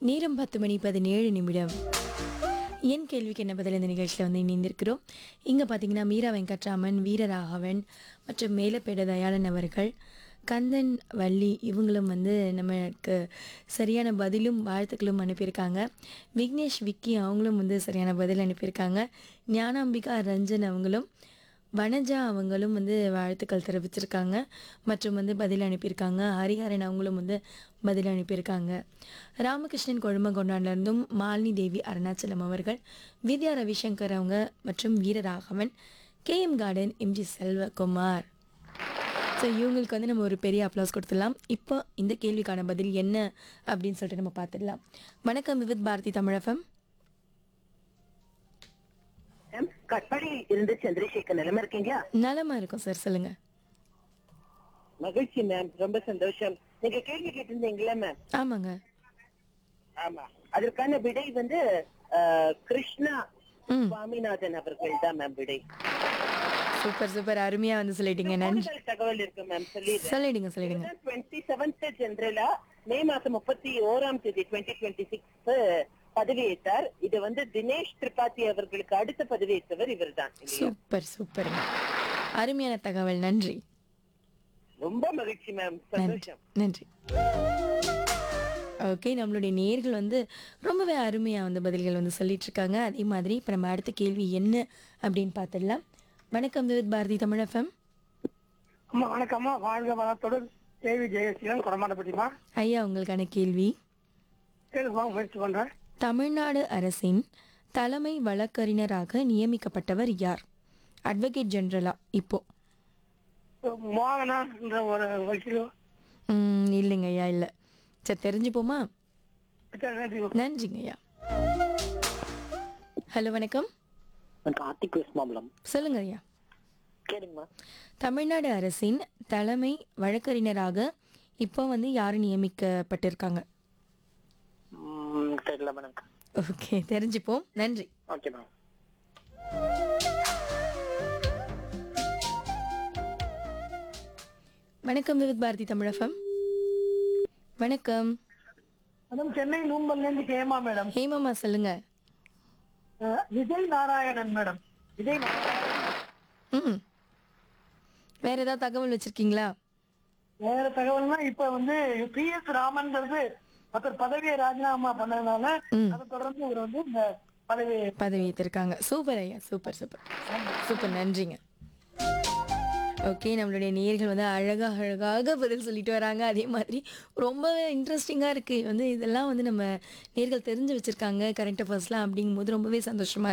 நேரம் பத்து மணி பதினேழு நிமிடம் என் கேள்விக்கு என்ன பதில் இந்த நிகழ்ச்சியில் வந்து இணைந்திருக்கிறோம் இங்கே பார்த்தீங்கன்னா மீரா வெங்கட்ராமன் வீரராகவன் மற்றும் மேலப்பேட தயாளன் அவர்கள் கந்தன் வள்ளி இவங்களும் வந்து நமக்கு சரியான பதிலும் வாழ்த்துக்களும் அனுப்பியிருக்காங்க விக்னேஷ் விக்கி அவங்களும் வந்து சரியான பதில் அனுப்பியிருக்காங்க ஞானாம்பிகா ரஞ்சன் அவங்களும் வனஜா அவங்களும் வந்து வாழ்த்துக்கள் தெரிவிச்சிருக்காங்க மற்றும் வந்து பதில் அனுப்பியிருக்காங்க ஹரிஹரன் அவங்களும் வந்து பதில் அனுப்பியிருக்காங்க ராமகிருஷ்ணன் கொழும்பங்கொண்டான்லேருந்தும் மாலினி தேவி அருணாச்சலம் அவர்கள் வித்யா ரவிசங்கர் அவங்க மற்றும் Veeraraghavan KM garden MG Selvakumar so இவங்களுக்கு வந்து நம்ம ஒரு பெரிய அப்ளாஸ் கொடுத்துடலாம் இப்போ இந்த கேள்விக்கான பதில் என்ன அப்படின்னு சொல்லிட்டு நம்ம பார்த்துடலாம் வணக்கம் விவித் பாரதி தமிழகம் மேம், கட்பாடியில் இருந்து சந்திரசேகர் நிலமா இருக்கீங்களா நலமா இருக்கும் சார் சொல்லுங்க மகிழ்ச்சி மேம் ரொம்ப சந்தோஷம் நீங்க கேள்வி கேட்டிருந்தீங்களா மேம் ஆமாங்க ஆமா அதற்கான விடை வந்து அஹ், கிருஷ்ணா ம் சுவாமிநாதன் அவர்கள் தான் மேம் விடை சூப்பர் சூப்பர் அருமையா வந்து சொல்லிட்டீங்க நன்றி கூடுதல் தகவல் இருக்கு மேம் சொல்லிடுறேன் சொல்லிடுங்க சொல்லிடுங்க டுவெண்ட்டி செவன்த் ஜென்ரலா மே மாசம் முப்பத்தி ஓராம் தேதி டுவெண்ட்டி டுவெண்ட்டி சிக்ஸ் பதவியேற்றார் இது வந்து தினேஷ் திரிபாதி அவர்களுக்கு அடுத்த பதவியேற்றவர் இவர்தான் இல்லையா சூப்பர் சூப்பருங்க அருமையான தகவல் நன்றி ரொம்ப மகிழ்ச்சி மேம் நன்றி சந்தோஷம் நன்றி ஓகே நம்மளுடைய நேர்கள் வந்து ரொம்பவே அருமையாக வந்து பதில்கள் வந்து சொல்லிட்டு இருக்காங்க அதே மாதிரி இப்போ நம்ம அடுத்த கேள்வி என்ன அப்படின்னு பார்த்துடலாம் வணக்கம் விவித் பாரதி தமிழ் எஃப்எம் அம்மா வணக்கம்மா வாழ்க வளத்துடன் தேவி ஜெயசீலன் கொடமாட்டப்பட்டிமா ஐயா உங்களுக்கான கேள்வி கேளுமா முயற்சி பண்றேன் தமிழ்நாடு அரசின் தலைமை வழக்கறிஞராக நியமிக்கப்பட்டவர் யார் அட்வொகேட் ஜெனரலா இப்போ மோகனா என்ற ஒரு வக்கீல் ம், இல்லைங்க ஐயா இல்லை சரி தெரிஞ்சுப்போமா நன்றிங்க ஐயா ஹலோ வணக்கம் கார்த்திக் மாம்பலம் சொல்லுங்க ஐயா கேளுங்கம்மா தமிழ்நாடு அரசின் தலைமை வழக்கறிஞராக இப்போ வந்து யார் நியமிக்கப்பட்டிருக்காங்க தெரியல மேடம் ஓகே தெரிஞ்சுப்போம் நன்றி ஓகே மேம் வணக்கம் விவித் பாரதி தமிழகம் வணக்கம் மேடம் சென்னை நூம்பல்ல இருந்து கேமா மேடம் ஹேமம்மா சொல்லுங்க அஹ், விஜய் நாராயணன் மேடம் விஜய் நாராயணன் ம் வேற ஏதாவது தகவல் வச்சிருக்கீங்களா வேற தகவல்னா இப்ப வந்து பி எஸ் ராமன்றது ஒருத்தர் பதவியை ராஜினாமா பண்ணதுனால ம். அதை தொடர்ந்து இவர் வந்து இந்த பதவி பதவி ஏற்றிருக்காங்க சூப்பர் ஐயா சூப்பர் சூப்பர் சூப்பர் நன்றிங்க ஓகே நம்மளுடைய நேர்கள் வந்து அழகாக அழகாக பதில் சொல்லிட்டு வராங்க அதே மாதிரி ரொம்பவே இன்ட்ரெஸ்டிங்காக இருக்குது வந்து இதெல்லாம் வந்து நம்ம நேர்கள் தெரிஞ்சு வச்சுருக்காங்க கரண்ட் அஃபேர்ஸ்லாம் அப்படிங்கும்போது ரொம்பவே சந்தோஷமாக